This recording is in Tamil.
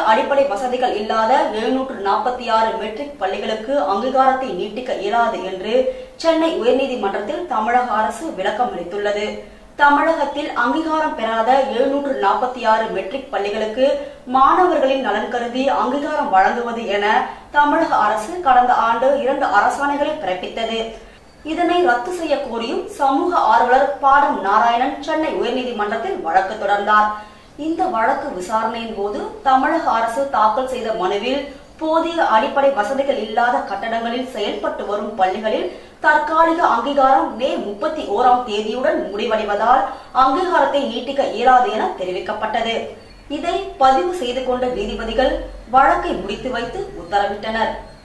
அடிப்படை வசதிகள் இல்லாத எழுநூற்று நாற்பத்தி ஆறு மெட்ரிக் பள்ளிகளுக்கு அங்கீகாரத்தை நீட்டிக்க இயலாது என்று சென்னை உயர்நீதிமன்றத்தில் தமிழக அரசு விளக்கம் அளித்துள்ளது தமிழகத்தில் அங்கீகாரம் பெறாத எழுநூற்று நாற்பத்தி ஆறு மெட்ரிக் பள்ளிகளுக்கு மாணவர்களின் நலன் கருதி அங்கீகாரம் வழங்குவது என தமிழக அரசு கடந்த ஆண்டு இரண்டு அரசாணைகளை பிறப்பித்தது இதனை ரத்து செய்ய கோரியும் சமூக ஆர்வலர் பாடம் நாராயணன் சென்னை உயர்நீதிமன்றத்தில் வழக்கு தொடர்ந்தார் இந்த வழக்கு விசாரணையின் போது தமிழக அரசு தாக்கல் செய்த மனுவில் போதிய அடிப்படை வசதிகள் இல்லாத கட்டடங்களில் செயல்பட்டு வரும் பள்ளிகளில் தற்காலிக அங்கீகாரம் மே முப்பத்தி ஓராம் தேதியுடன் முடிவடைவதால் அங்கீகாரத்தை நீட்டிக்க இயலாது என தெரிவிக்கப்பட்டது இதை பதிவு செய்து கொண்ட நீதிபதிகள் வழக்கை முடித்து வைத்து உத்தரவிட்டனர்